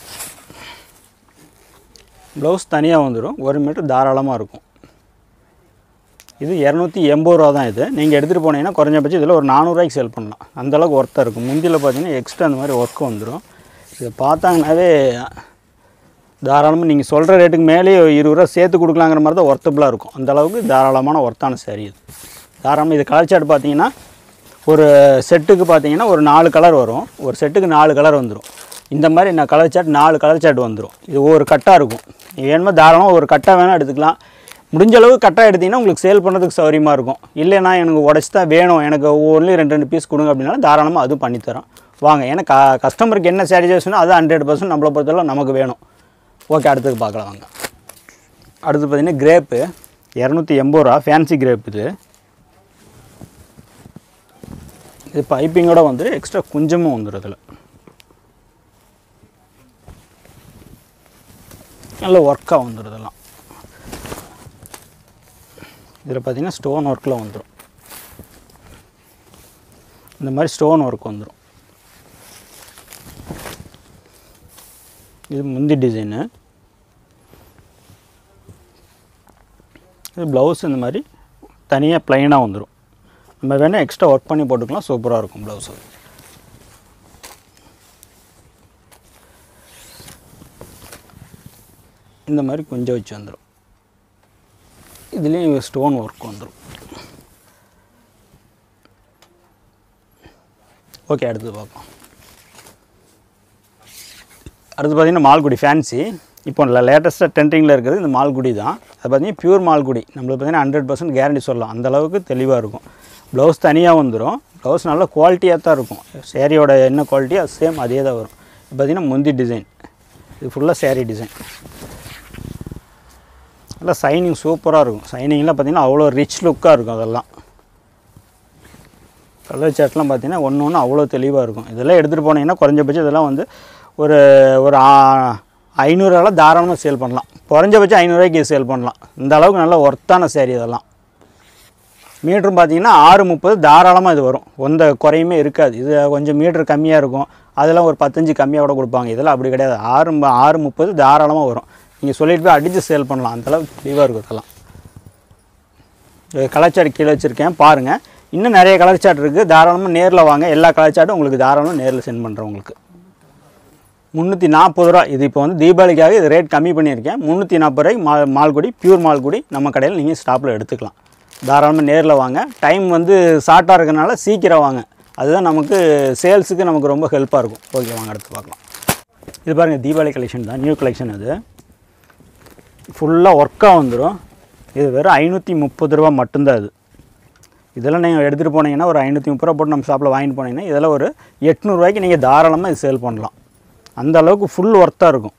ப்ளவுஸ் தனியாக வந்துடும் ஒரு மீட்டர் தாராளமாக இருக்கும் இது இரநூத்தி எண்பது ரூபா தான் இது நீங்கள் எடுத்துகிட்டு போனீங்கன்னா குறைஞ்சபட்சம் இதில் ஒரு நானூறுரூவாய்க்கு சேல் பண்ணலாம் அந்த அளவுக்கு ஒர்த்தாக இருக்கும் முந்தியில் பார்த்தீங்கன்னா எக்ஸ்ட்ரா அந்த மாதிரி ஒர்க் வந்துடும் இதை பார்த்தாங்கனாவே தாராளமாக நீங்கள் சொல்கிற ரேட்டுக்கு மேலேயே இருபது ரூபா சேர்த்து கொடுக்கலாங்கிற மாதிரி தான் ஒர்த்தபுளாக இருக்கும் அந்த அளவுக்கு தாராளமான ஒர்த்தான சரி இது தாராளமாக இது கலர் சார்ட் பார்த்தீங்கன்னா ஒரு செட்டுக்கு பார்த்தீங்கன்னா ஒரு நாலு கலர் வரும் ஒரு செட்டுக்கு நாலு கலர் வந்துடும் இந்த மாதிரி நான் கலர் சார்ட் நாலு கலர் சார்ட் வந்துடும் இது ஒரு கட்டாக இருக்கும் வேணுமோ தாராளமாக ஒரு கட்டாக வேணால் எடுத்துக்கலாம் முடிஞ்ச அளவு கட்டாக எடுத்திங்கன்னா உங்களுக்கு சேல் பண்ணுறதுக்கு சௌகரியமாக இருக்கும் இல்லைனா எனக்கு உடச்சி தான் வேணும் எனக்கு ஒவ்வொன்றுலையும் ரெண்டு ரெண்டு பீஸ் கொடுங்க அப்படின்னா தாராளமாக அதுவும் பண்ணித்தரோம் வாங்க ஏன்னா க கஸ்டமருக்கு என்ன சாட்டிஸ்ஃபேக்ஷனோ அது ஹண்ட்ரட் பர்சன்ட் நம்மளை பொறுத்தவரை நமக்கு வேணும் ஓகே அடுத்தது பார்க்கலாம் வாங்க அடுத்து பார்த்தீங்கன்னா கிரேப்பு இரநூத்தி எண்பது ரூபா ஃபேன்சி கிரேப் இது இது பைப்பிங்கோட வந்து எக்ஸ்ட்ரா கொஞ்சமும் வந்துடும் இதில் நல்ல ஒர்க்காக வந்துடும் இதெல்லாம் இதில் பார்த்தீங்கன்னா ஸ்டோன் ஒர்க்கில் வந்துடும் இந்த மாதிரி ஸ்டோன் ஒர்க் வந்துடும் இது முந்தி டிசைனு இது ப்ளவுஸ் இந்த மாதிரி தனியாக ப்ளைனாக வந்துடும் நம்ம வேணால் எக்ஸ்ட்ரா ஒர்க் பண்ணி போட்டுக்கலாம் சூப்பராக இருக்கும் ப்ளவுஸு இந்த மாதிரி கொஞ்சம் வச்சு வந்துடும் இதுலேயும் ஸ்டோன் ஒர்க் வந்துடும் ஓகே அடுத்து பார்ப்போம் அடுத்து பார்த்தீங்கன்னா மால்குடி ஃபேன்சி இப்போ லேட்டஸ்ட்டாக ட்ரெண்டிங்கில் இருக்கிறது இந்த மால்குடி தான் அது பார்த்தீங்கன்னா பியூர் மால்குடி நம்மளுக்கு பார்த்தீங்கன்னா ஹண்ட்ரட் பர்சன்ட் கேரண்டி சொல்லலாம் அந்த அளவுக்கு தெளிவாக இருக்கும் ப்ளவுஸ் தனியாக வந்துடும் ப்ளவுஸ் நல்ல குவாலிட்டியாக தான் இருக்கும் சேரீயோட என்ன குவாலிட்டி அது சேம் அதே தான் வரும் இது பார்த்தீங்கன்னா முந்தி டிசைன் இது ஃபுல்லாக சேரீ டிசைன் நல்லா சைனிங் சூப்பராக இருக்கும் சைனிங்லாம் பார்த்தீங்கன்னா அவ்வளோ ரிச் லுக்காக இருக்கும் அதெல்லாம் கலர் சார்ட்லாம் பார்த்தீங்கன்னா ஒன்று ஒன்று அவ்வளோ தெளிவாக இருக்கும் இதெல்லாம் எடுத்துகிட்டு போனீங்கன்னா குறைஞ்சபட்சம் இதெல்லாம் வந்து ஒரு ஒரு ஆ- ஐநூறுவாலாம் தாராளமாக சேல் பண்ணலாம் குறைஞ்சபட்சம் ஐநூறுரூவாய்க்கு சேல் பண்ணலாம் இந்த அளவுக்கு நல்ல ஒர்த்தான சேரீ இதெல்லாம் மீட்டரும் பார்த்தீங்கன்னா ஆறு முப்பது தாராளமாக இது வரும் எந்த குறையுமே இருக்காது இது கொஞ்சம் மீட்டர் கம்மியாக இருக்கும் அதெல்லாம் ஒரு பத்தஞ்சு கம்மியாக கூட கொடுப்பாங்க இதெல்லாம் அப்படி கிடையாது ஆறு ம- ஆறு முப்பது தாராளமாக வரும் நீங்கள் சொல்லிட்டு போய் அடித்து சேல் பண்ணலாம் அந்தளவுக்கு தெளிவாக இருக்கும் இதெல்லாம் கலர் சார்ட் கீழே வச்சுருக்கேன் பாருங்கள் இன்னும் நிறைய கலர் சார்ட் இருக்குது தாராளமாக நேரில் வாங்க எல்லா கலர் சார்ட்டும் உங்களுக்கு தாராளமாக நேரில் சென்ட் பண்ணுறேன் உங்களுக்கு முந்நூற்றி நாற்பது ரூபா இது இப்போ வந்து தீபாவளிக்காக இது ரேட் கம்மி பண்ணியிருக்கேன் முந்நூற்றி நாற்பது ரூபாய்க்கு மா மால்குடி பியூர் மால்குடி நம்ம கடையில் நீங்கள் ஸ்டாப்பில் எடுத்துக்கலாம் தாராளமாக நேரில் வாங்க டைம் வந்து ஷார்ட்டாக இருக்கனால சீக்கிரம் வாங்க அதுதான் நமக்கு சேல்ஸுக்கு நமக்கு ரொம்ப ஹெல்ப்பாக இருக்கும் ஓகே வாங்க அடுத்து பார்க்கலாம் இது பாருங்கள் தீபாவளி கலெக்ஷன் தான் நியூ கலெக்ஷன் அது ஃபுல்லாக ஒர்க்காக வந்துடும் இது வெறும் ஐநூற்றி முப்பது ரூபா மட்டும்தான் இது இதெல்லாம் நீங்கள் எடுத்துகிட்டு போனீங்கன்னா ஒரு ஐநூற்றி முப்பது ரூபா போட்டு நம்ம ஷாப்பில் வாங்கிட்டு போனீங்கன்னா இதெல்லாம் ஒரு எட்நூறுவாய்க்கு நீங்கள் தாராளமாக இது சேல் பண்ணலாம் அந்த அளவுக்கு ஃபுல் ஒர்த்தாக இருக்கும்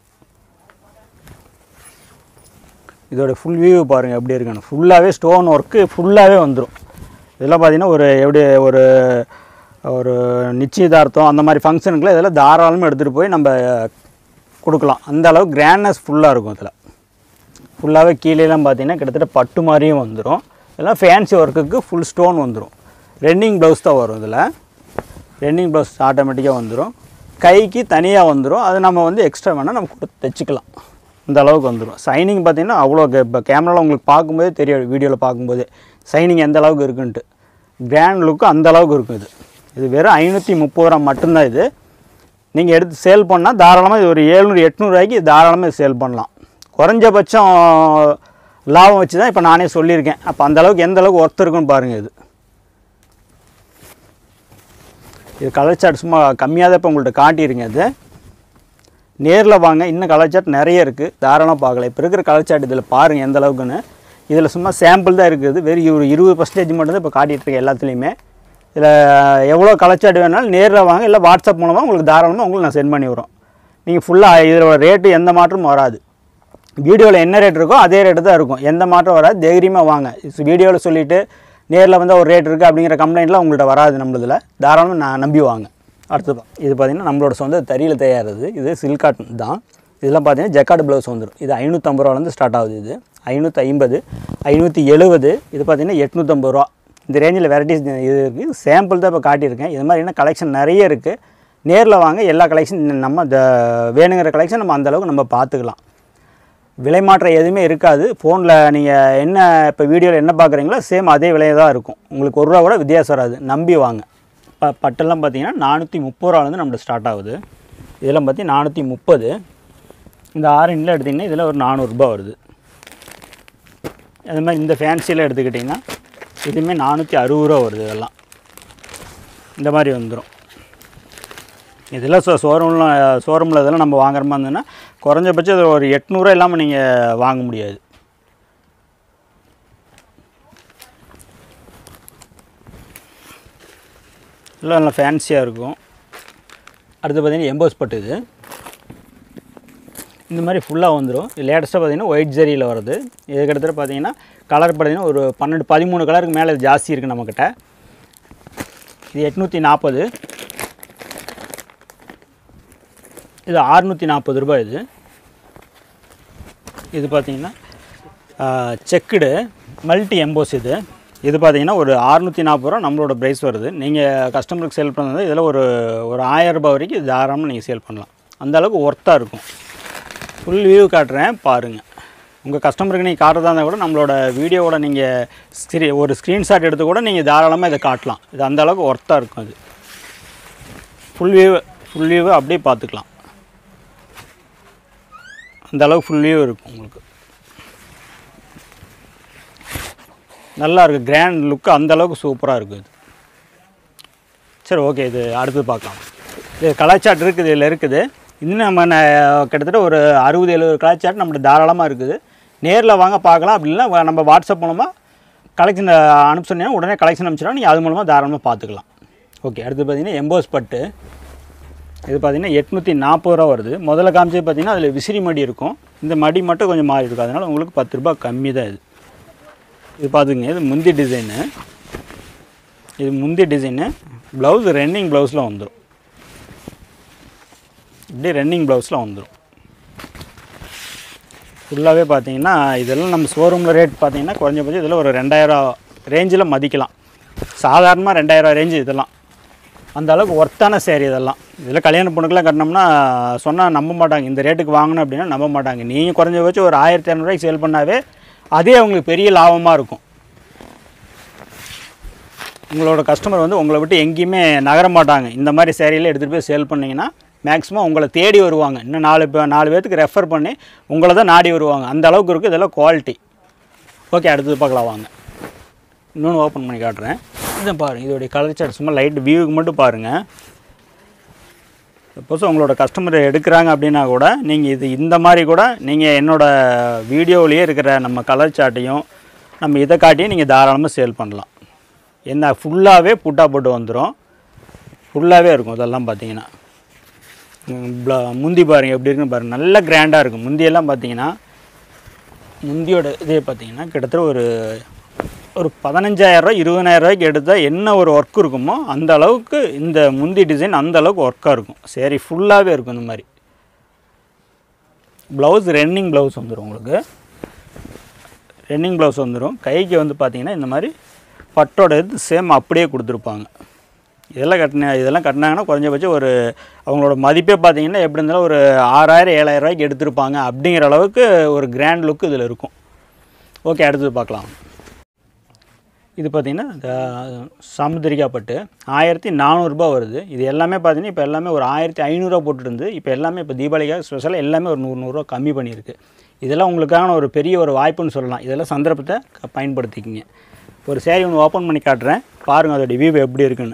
இதோட ஃபுல் வியூ பாருங்கள் எப்படி இருக்குன்னு ஃபுல்லாகவே ஸ்டோன் ஒர்க்கு ஃபுல்லாகவே வந்துடும் இதெல்லாம் பார்த்தீங்கன்னா ஒரு எப்படி ஒரு ஒரு நிச்சயதார்த்தம் அந்த மாதிரி ஃபங்க்ஷனுக்குலாம் இதெல்லாம் தாராளமாக எடுத்துகிட்டு போய் நம்ம கொடுக்கலாம் அந்த அளவுக்கு கிராண்ட்னஸ் ஃபுல்லாக இருக்கும் இதில் ஃபுல்லாகவே கீழேலாம் பார்த்தீங்கன்னா கிட்டத்தட்ட பட்டு மாதிரியும் வந்துடும் இதெல்லாம் ஃபேன்சி ஒர்க்குக்கு ஃபுல் ஸ்டோன் வந்துடும் ரெண்டிங் ப்ளவுஸ் தான் வரும் இதில் ரெண்டிங் ப்ளவுஸ் ஆட்டோமேட்டிக்காக வந்துடும் கைக்கு தனியாக வந்துடும் அது நம்ம வந்து எக்ஸ்ட்ரா வேணால் நம்ம கொடுத்து தைச்சிக்கலாம் இந்த அளவுக்கு வந்துடும் சைனிங் பார்த்தீங்கன்னா அவ்வளோ இப்போ கேமராவில் உங்களுக்கு பார்க்கும்போதே தெரியும் வீடியோவில் பார்க்கும்போதே சைனிங் எந்த அளவுக்கு இருக்குன்ட்டு கிராண்ட் லுக்கு அந்த அளவுக்கு இருக்கும் இது இது வெறும் ஐநூற்றி முப்பது ரூபா மட்டும்தான் இது நீங்கள் எடுத்து சேல் பண்ணால் தாராளமாக இது ஒரு ஏழ்நூறு எட்நூறுவாய்க்கு தாராளமாக சேல் பண்ணலாம் குறைஞ்சபட்சம் லாபம் வச்சு தான் இப்போ நானே சொல்லியிருக்கேன் அப்போ அந்த அளவுக்கு எந்த அளவுக்கு ஒர்த் இருக்குன்னு பாருங்கள் இது இது கலர் சார்ட் சும்மா கம்மியாக தான் இப்போ உங்கள்கிட்ட காட்டியிருங்க இது நேரில் வாங்க இன்னும் கலர் சார்ட் நிறைய இருக்குது தாராளமாக பார்க்கலாம் இப்போ இருக்கிற கலர் சார்ட் இதில் பாருங்கள் எந்த அளவுக்குன்னு இதில் சும்மா சாம்பிள் தான் இருக்குது வெறும் ஒரு இருபது பர்சன்டேஜ் மட்டும்தான் இப்போ காட்டிகிட்டு இருக்கேன் எல்லாத்துலேயுமே இதில் எவ்வளோ கலர் சார்ட் வேணாலும் நேரில் வாங்க இல்லை வாட்ஸ்அப் மூலமாக உங்களுக்கு தாராளமாக உங்களுக்கு நான் சென்ட் பண்ணி விட்றோம் நீங்கள் ஃபுல்லாக இதில் ரேட்டு எந்த மாற்றமும் வராது வீடியோவில் என்ன ரேட் இருக்கோ அதே ரேட்டு தான் இருக்கும் எந்த மாற்றம் வராது தைரியமாக வாங்க வீடியோவில் சொல்லிவிட்டு நேரில் வந்து ஒரு ரேட் இருக்குது அப்படிங்கிற கம்ப்ளைண்ட்லாம் உங்கள்கிட்ட வராது நம்மளதில் தாராளமாக நான் நம்பி வாங்க அடுத்து பா- இது பார்த்திங்கன்னா நம்மளோட சொந்த தறியில் தயாரிது இது சில்க் காட்டன் தான் இதெல்லாம் பார்த்தீங்கன்னா ஜக்கார்டு ப்ளவுஸ் வந்துடும் இது ஐநூற்றம்பது ரூபாலேருந்து ஸ்டார்ட் ஆகுது இது ஐநூற்றி ஐம்பது ஐநூற்றி எழுபது இது பார்த்தீங்கன்னா எட்நூற்றம்பது ரூபா இந்த ரேஞ்சில் வெரைட்டிஸ் இது இருக்குது சாம்பிள் தான் இப்போ காட்டியிருக்கேன் இது மாதிரி என்ன கலெக்ஷன் நிறைய இருக்குது நேரில் வாங்க எல்லா கலெக்ஷன் நம்ம இந்த வேணுங்கிற கலெக்ஷன் நம்ம அந்தளவுக்கு நம்ம பார்த்துக்கலாம் விலை மாற்றம் எதுவுமே இருக்காது ஃபோனில் நீங்கள் என்ன இப்போ வீடியோவில் என்ன பார்க்குறீங்களோ சேம் அதே விலையை தான் இருக்கும் உங்களுக்கு ஒரு ரூபா கூட வித்தியாசம் வராது நம்பி வாங்க ப பட்டெல்லாம் பார்த்தீங்கன்னா நானூற்றி முப்பது ரூபாலேருந்து நம்மளுக்கு ஸ்டார்ட் ஆகுது இதெல்லாம் பார்த்தீங்கன்னா நானூற்றி முப்பது இந்த ஆரஞ்சில் எடுத்திங்கன்னா இதில் ஒரு நானூறுரூபா வருது அது மாதிரி இந்த ஃபேன்சியில் எடுத்துக்கிட்டிங்கன்னா இதுவுமே நானூற்றி அறுபது ரூபா வருது இதெல்லாம் இந்த மாதிரி வந்துடும் இதெல்லாம் ஷோ ஷோரூமில் ஷோரூமில் இதெல்லாம் நம்ம வாங்குற மாதிரி இருந்ததுன்னா குறைஞ்சபட்சம் இது ஒரு எட்நூறுவா இல்லாமல் நீங்கள் வாங்க முடியாது எல்லாம் நல்லா ஃபேன்சியாக இருக்கும் அடுத்து பார்த்தீங்கன்னா எம்போஸ் பட்டு இது இந்த மாதிரி ஃபுல்லாக வந்துடும் இது லேட்டஸ்ட்டாக பார்த்தீங்கன்னா ஒயிட் ஜெரியில் வருது இதுக்கு அடுத்து பார்த்தீங்கன்னா கலர் பார்த்தீங்கன்னா ஒரு பன்னெண்டு பதிமூணு கலருக்கு மேலே இது ஜாஸ்தி இருக்குது நம்மக்கிட்ட இது எட்நூற்றி நாற்பது இது அறுநூற்றி நாற்பது ரூபாய் இது இது பார்த்தீங்கன்னா செக்குடு மல்டி எம்போஸ் இது இது பார்த்தீங்கன்னா ஒரு அறுநூற்றி நாற்பது ரூபா நம்மளோட ப்ரைஸ் வருது நீங்கள் கஸ்டமருக்கு சேல் பண்ணுறது இதில் ஒரு ஒரு ஆயிரம் ரூபாய் வரைக்கும் இது தாராளமாக நீங்கள் சேல் பண்ணலாம் அந்த அளவுக்கு ஒர்த்தாக இருக்கும் ஃபுல் வியூ காட்டுறேன் பாருங்கள் உங்கள் கஸ்டமருக்கு நீங்கள் காட்டுறதா இருந்தால் கூட நம்மளோட வீடியோவோட நீங்கள் ஸ்க்ரீ ஒரு ஸ்க்ரீன்ஷாட் எடுத்து கூட நீங்கள் தாராளமாக இதை காட்டலாம் இது அந்த அளவுக்கு ஒர்த்தாக இருக்கும் அது ஃபுல் வியூ ஃபுல் வியூவை அப்படியே பார்த்துக்கலாம் அந்த அளவுக்கு ஃபுல் வியூ இருக்கும் உங்களுக்கு நல்லா இருக்குது கிராண்ட் லுக்கு அந்த அளவுக்கு சூப்பராக இருக்குது இது சரி ஓகே இது அடுத்து பார்க்கலாம் இது கலாச்சாட் இருக்குது இதில் இருக்குது இன்னும் நம்ம ந- கிட்டத்தட்ட ஒரு அறுபது எழுபது கலாச்சாட் நம்மகிட்ட தாராளமாக இருக்குது நேரில் வாங்க பார்க்கலாம் அப்படி இல்லைன்னா வ- நம்ம வாட்ஸ்அப் மூலமாக கலெக்ஷன் அனுப்ப சொன்னீங்கன்னா உடனே கலெக்ஷன் அனுப்பிச்சிடும் நீங்கள் அது மூலமாக தாராளமாக பார்த்துக்கலாம் ஓகே அடுத்து பார்த்தீங்கன்னா எம்போஸ் பட்டு இது பார்த்தீங்கன்னா எட்நூற்றி நாற்பது ரூபா வருது முதல்ல காமிச்சது பார்த்தீங்கன்னா அதில் விசிறி மடி இருக்கும் இந்த மடி மட்டும் கொஞ்சம் மாறி இருக்கும் அதனால் உங்களுக்கு பத்து ரூபாய் கம்மி தான் இது இது பார்த்துங்க இது முந்தி டிசைனு இது முந்தி டிசைனு ப்ளவுஸ் ரன்னிங் ப்ளவுஸில் வந்துடும் இப்படி ரன்னிங் ப்ளவுஸில் வந்துடும் ஃபுல்லாகவே பார்த்தீங்கன்னா இதெல்லாம் நம்ம ஷோரூமில் ரேட் பார்த்தீங்கன்னா குறைஞ்சபட்சம் இதில் ஒரு ரெண்டாயிரம் ரேஞ்சில் மதிக்கலாம் சாதாரணமாக ரெண்டாயிரம் ரேஞ்சு இதெல்லாம் அந்த அளவுக்கு ஒர்த்தான சேரீ இதெல்லாம் இதில் கல்யாண பொண்ணுக்கெல்லாம் கட்டினோம்னா சொன்னால் நம்ப மாட்டாங்க இந்த ரேட்டுக்கு வாங்கணும் அப்படின்னா நம்ப மாட்டாங்க நீங்கள் குறைஞ்சபட்சம் ஒரு ஆயிரத்தி இரநூறுவாய்க்கு சேல் பண்ணாவே அதே அவங்களுக்கு பெரிய லாபமாக இருக்கும் உங்களோட கஸ்டமர் வந்து உங்களை விட்டு எங்கேயுமே நகர மாட்டாங்க இந்த மாதிரி சேரீல எடுத்துகிட்டு போய் சேல் பண்ணிங்கன்னா மேக்ஸிமம் உங்களை தேடி வருவாங்க இன்னும் நாலு பே நாலு பேர்த்துக்கு ரெஃபர் பண்ணி உங்களை தான் நாடி வருவாங்க அந்த அளவுக்கு இருக்குது இதெல்லாம் குவாலிட்டி ஓகே அடுத்தது பார்க்கலாம் வாங்க இன்னொன்று ஓப்பன் பண்ணி காட்டுறேன் இதை பாருங்கள் இதோடைய கலர் சார்ட் சும்மா லைட் வியூவுக்கு மட்டும் பாருங்கள் சப்போஸ் உங்களோட கஸ்டமர் எடுக்கிறாங்க அப்படின்னா கூட நீங்கள் இது இந்த மாதிரி கூட நீங்கள் என்னோட வீடியோவிலேயே இருக்கிற நம்ம கலர் சார்ட்டையும் நம்ம இதை காட்டியும் நீங்கள் தாராளமாக சேல் பண்ணலாம் என்ன ஃபுல்லாகவே புட்டா போட்டு வந்துடும் ஃபுல்லாகவே இருக்கும் இதெல்லாம் பார்த்தீங்கன்னா ம், ப்ள- முந்தி பாருங்கள் எப்படி இருக்குன்னு பாருங்கள் நல்ல கிராண்டாக இருக்கும் முந்தியெல்லாம் பார்த்தீங்கன்னா முந்தியோட இதே பார்த்தீங்கன்னா கிட்டத்தட்ட ஒரு ஒரு பதினஞ்சாயிரரூவா இருபதாயிரரூவாய்க்கு எடுத்தால் என்ன ஒரு ஒர்க் இருக்குமோ அந்த அளவுக்கு இந்த முந்தி டிசைன் அந்த அளவுக்கு ஒர்க்காக இருக்கும் சரி ஃபுல்லாகவே இருக்கும் இந்த மாதிரி ப்ளவுஸ் ரன்னிங் ப்ளவுஸ் வந்துடும் உங்களுக்கு ரன்னிங் ப்ளவுஸ் வந்துடும் கைக்கு வந்து பார்த்தீங்கன்னா இந்த மாதிரி பட்டோட இது சேம் அப்படியே கொடுத்துருப்பாங்க இதெல்லாம் கட்டின இதெல்லாம் கட்டினாங்கன்னா குறைஞ்சபட்சம் ஒரு அவங்களோட மதிப்பே பார்த்தீங்கன்னா எப்படி இருந்தாலும் ஒரு ஆறாயிரம் ஏழாயிரம் ரூபாய்க்கு எடுத்திருப்பாங்க அப்படிங்கிற அளவுக்கு ஒரு கிராண்ட் லுக் இதில் இருக்கும் ஓகே அடுத்தது பார்க்கலாம் இது பார்த்திங்கன்னா இந்த சமுத்திரிக்கா பட்டு ஆயிரத்தி நானூறுரூபா வருது இது எல்லாமே பார்த்தீங்கன்னா இப்போ எல்லாமே ஒரு ஆயிரத்தி ஐநூறுரூவா போட்டுருந்து இப்போ எல்லாமே இப்போ தீபாவளிக்காக ஸ்பெஷலாக எல்லாமே ஒரு நூறு நூறுரூவா கம்மி பண்ணியிருக்கு இதெல்லாம் உங்களுக்கான ஒரு பெரிய ஒரு வாய்ப்புன்னு சொல்லலாம் இதெல்லாம் சந்தர்ப்பத்தை க- பயன்படுத்திக்கிங்க ஒரு சேரீ ஒன்று ஓப்பன் பண்ணி காட்டுறேன் பாருங்கள் அதோட வியூ எப்படி இருக்குன்னு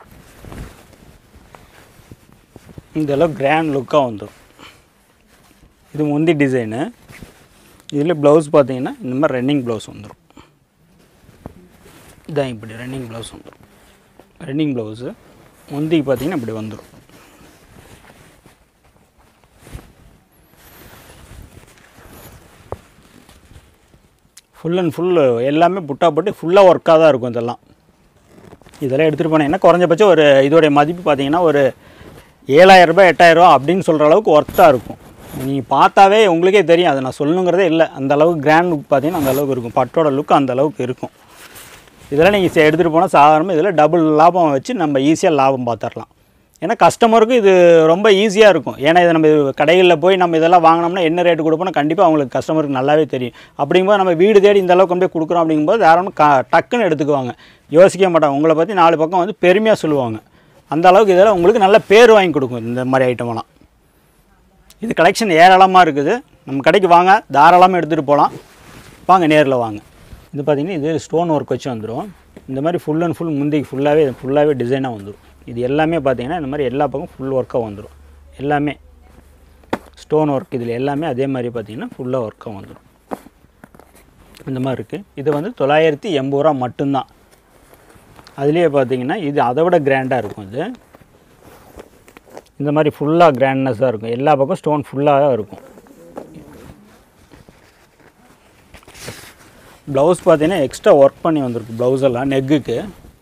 இதெல்லாம் கிராண்ட் லுக்காக வந்துடும் இது முந்தி டிசைனு இதில் ப்ளவுஸ் பார்த்தீங்கன்னா இந்த மாதிரி ரன்னிங் ப்ளவுஸ் வந்துடும் இதான் இப்படி ரன்னிங் ப்ளவுஸ் வந்துடும் ரன்னிங் ப்ளவுஸு முந்திக்கு பார்த்தீங்கன்னா இப்படி வந்துடும் ஃபுல் அண்ட் ஃபுல் எல்லாமே புட்டா போட்டு ஃபுல்லாக ஒர்க்காக தான் இருக்கும் இதெல்லாம் இதெல்லாம் எடுத்துகிட்டு போனீங்கன்னா குறைஞ்சபட்சம் ஒரு இதோடைய மதிப்பு பார்த்தீங்கன்னா ஒரு ஏழாயிரரூபா எட்டாயிரரூபா அப்படின்னு சொல்கிற அளவுக்கு ஒர்த்தாக இருக்கும் நீங்கள் பார்த்தாவே உங்களுக்கே தெரியும் அதை நான் சொல்லணுங்கிறதே இல்லை அந்த அளவுக்கு கிராண்ட் லுக் பார்த்தீங்கன்னா அந்த அளவுக்கு இருக்கும் பட்டோட லுக் அந்த அளவுக்கு இருக்கும் இதெல்லாம் நீங்கள் எடுத்துகிட்டு போனால் சாதாரணமாக இதில் டபுள் லாபம் வச்சு நம்ம ஈஸியாக லாபம் பார்த்துடலாம் ஏன்னா கஸ்டமருக்கு இது ரொம்ப ஈஸியாக இருக்கும் ஏன்னா இதை நம்ம கடைகளில் போய் நம்ம இதெல்லாம் வாங்கினோம்னா என்ன ரேட்டு கொடுப்போம்னா கண்டிப்பாக அவங்களுக்கு கஸ்டமருக்கு நல்லாவே தெரியும் அப்படிங்கும்போது நம்ம வீடு தேடி இந்த அளவுக்கு கொண்டு போய் கொடுக்குறோம் அப்படிங்கும்போது யாரும் க டக்குன்னு எடுத்துக்குவாங்க யோசிக்க மாட்டாங்க உங்களை பற்றி நாலு பக்கம் வந்து பெருமையாக சொல்லுவாங்க அந்த அளவுக்கு இதெல்லாம் உங்களுக்கு நல்ல பேர் வாங்கி கொடுக்கும் இந்த மாதிரி ஐட்டமெல்லாம் இது கலெக்ஷன் ஏராளமாக இருக்குது நம்ம கடைக்கு வாங்க தாராளமாக எடுத்துகிட்டு போகலாம் வாங்க நேரில் வாங்க இது பார்த்திங்கன்னா இது ஸ்டோன் ஒர்க் வச்சு வந்துடும் இந்த மாதிரி ஃபுல் அண்ட் ஃபுல் முந்திக்கு ஃபுல்லாகவே ஃபுல்லாகவே டிசைனாக வந்துடும் இது எல்லாமே பார்த்திங்கன்னா இந்த மாதிரி எல்லா பக்கம் ஃபுல் ஒர்க்காக வந்துடும் எல்லாமே ஸ்டோன் ஒர்க் இதில் எல்லாமே அதே மாதிரி பார்த்திங்கன்னா ஃபுல்லாக ஒர்க்காக வந்துடும் இந்த மாதிரி இருக்குது இது வந்து தொள்ளாயிரத்தி எண்பது ரூபா மட்டும்தான் அதுலேயே பார்த்தீங்கன்னா இது அதை விட கிராண்டாக இருக்கும் இது இந்த மாதிரி ஃபுல்லாக கிராண்ட்னஸாக இருக்கும் எல்லா பக்கம் ஸ்டோன் ஃபுல்லாக இருக்கும் ப்ளவுஸ் பார்த்தீங்கன்னா எக்ஸ்ட்ரா ஒர்க் பண்ணி வந்திருக்கு ப்ளவுஸ் எல்லாம் நெக்குக்கு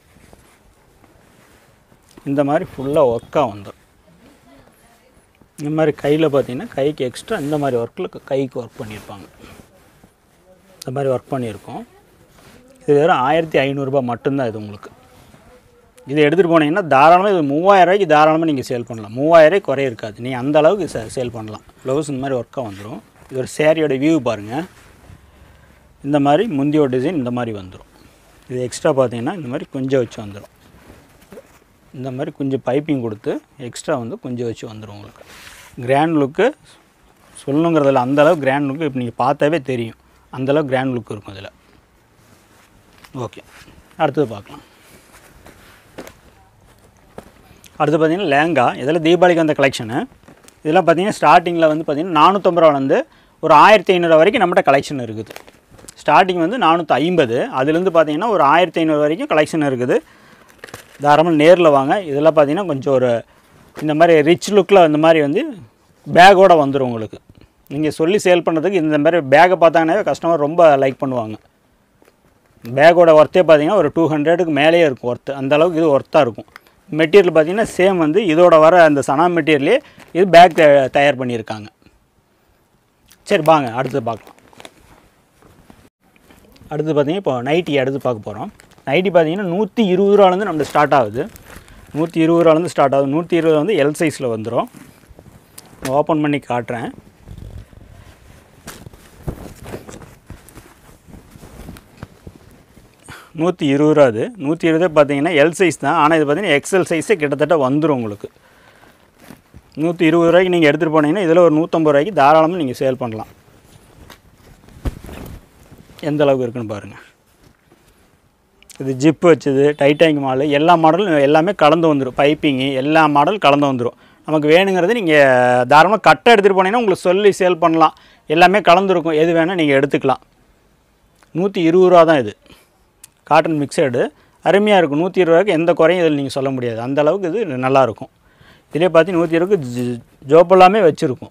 இந்த மாதிரி ஃபுல்லாக ஒர்க்காக வந்துடும் இந்த மாதிரி கையில் பார்த்தீங்கன்னா கைக்கு எக்ஸ்ட்ரா இந்த மாதிரி ஒர்க்கில் கைக்கு ஒர்க் பண்ணியிருப்பாங்க இந்த மாதிரி ஒர்க் பண்ணியிருக்கோம் இது வெறும் ஆயிரத்தி ஐநூறுரூபா மட்டும்தான் இது உங்களுக்கு இது எடுத்துகிட்டு போனீங்கன்னா தாராளமாக இது மூவாயிரம் ரூபாய்க்கு தாராளமாக நீங்கள் சேல் பண்ணலாம் மூவாயிரம் ரூபாய்க்கு குறை இருக்காது நீங்கள் அந்த அளவுக்கு சே சேல் பண்ணலாம் ப்ளவுஸ் இந்த மாதிரி ஒர்க்காக வந்துடும் இது ஒரு சேரீயோட வியூ பாருங்கள் இந்த மாதிரி முந்தியோட டிசைன் இந்த மாதிரி வந்துடும் இது எக்ஸ்ட்ரா பார்த்தீங்கன்னா இந்த மாதிரி கொஞ்சம் வச்சு வந்துடும் இந்த மாதிரி கொஞ்சம் பைப்பிங் கொடுத்து எக்ஸ்ட்ரா வந்து கொஞ்சம் வச்சு வந்துடும் உங்களுக்கு கிராண்ட் லுக்கு சொல்லணுங்கிறதுல அந்தளவுக்கு கிராண்ட் லுக்கு இப்போ நீங்கள் பார்த்தாவே தெரியும் அந்தளவுக்கு கிராண்ட் லுக் இருக்கும் இதில் ஓகே அடுத்தது பார்க்கலாம் அடுத்து பார்த்தீங்கன்னா லேங்கா இதில் தீபாவளிக்கு வந்த கலெக்ஷனு இதெல்லாம் பார்த்தீங்கன்னா ஸ்டார்டிங்கில் வந்து பார்த்தீங்கன்னா நானூற்றம்பது ரூபாலேருந்து ஒரு ஆயிரத்தி ஐநூறு வரைக்கும் நம்மகிட்ட கலெக்ஷன் இருக்குது ஸ்டார்டிங் வந்து நானூற்றி ஐம்பது அதுலேருந்து பார்த்தீங்கன்னா ஒரு ஆயிரத்தி ஐநூறு வரைக்கும் கலெக்ஷன் இருக்குது தாராளமாக நேரில் வாங்க இதெல்லாம் பார்த்தீங்கன்னா கொஞ்சம் ஒரு இந்த மாதிரி ரிச் லுக்கில் இந்த மாதிரி வந்து பேக்கோட வந்துடும் உங்களுக்கு நீங்கள் சொல்லி சேல் பண்ணுறதுக்கு இந்த மாதிரி பேக்கை பார்த்தாங்கன்னாவே கஸ்டமர் ரொம்ப லைக் பண்ணுவாங்க பேக்கோட ஒர்த்தே பார்த்தீங்கன்னா ஒரு டூ ஹண்ட்ரடுக்கு மேலேயே இருக்கும் ஒர்த்து அந்த அளவுக்கு இது ஒர்த்தாக இருக்கும் மெட்டீரியல் பார்த்தீங்கன்னா சேம் வந்து இதோட வர அந்த சனா மெட்டீரியலே இது பேக் தயார் பண்ணியிருக்காங்க சரி வாங்க அடுத்து பார்க்கலாம் அடுத்து பார்த்தீங்கன்னா இப்போ நைட்டி அடுத்து பார்க்க போகிறோம் நைட்டி பார்த்தீங்கன்னா நூற்றி இருபது ரூபாலேருந்து நம்ம ஸ்டார்ட் ஆகுது நூற்றி இருபது ரூபாலேருந்து ஸ்டார்ட் ஆகுது நூற்றி இருபது வந்து எல் சைஸில் வந்துடும் ஓப்பன் பண்ணி காட்டுறேன் நூற்றி இருபது ரூபா அது நூற்றி இருபது பார்த்தீங்கன்னா எல் சைஸ் தான் ஆனால் இது பார்த்தீங்கன்னா எக்ஸல் சைஸே கிட்டத்தட்ட வந்துடும் உங்களுக்கு நூற்றி இருபது ரூபாய்க்கு நீங்கள் எடுத்துகிட்டு போனீங்கன்னா இதில் ஒரு நூற்றம்பது ரூபாய்க்கு தாராளமாக நீங்கள் சேல் பண்ணலாம் எந்த அளவுக்கு இருக்குன்னு பாருங்கள் இது ஜிப் வச்சது டைட்டானிக் மாடல் எல்லா மாடலும் எல்லாமே கலந்து வந்துடும் பைப்பிங்கு எல்லா மாடல் கலந்து வந்துடும் நமக்கு வேணுங்கிறது நீங்கள் தாராளமாக கட்டை எடுத்துகிட்டு போனீங்கன்னா உங்களுக்கு சொல்லி சேல் பண்ணலாம் எல்லாமே கலந்துருக்கும் எது வேணால் நீங்கள் எடுத்துக்கலாம் நூற்றி இருபது ரூபா தான் இது காட்டன் மிக்சடு அருமையாக இருக்கும் நூற்றி இருபது ரூபாய்க்கு எந்த குறையும் இதில் நீங்கள் சொல்ல முடியாது அந்த அளவுக்கு இது நல்லாயிருக்கும் இதிலே பார்த்தீங்கன்னா நூற்றி இருபதுக்கு ஜோப் எல்லாமே வச்சுருக்கும்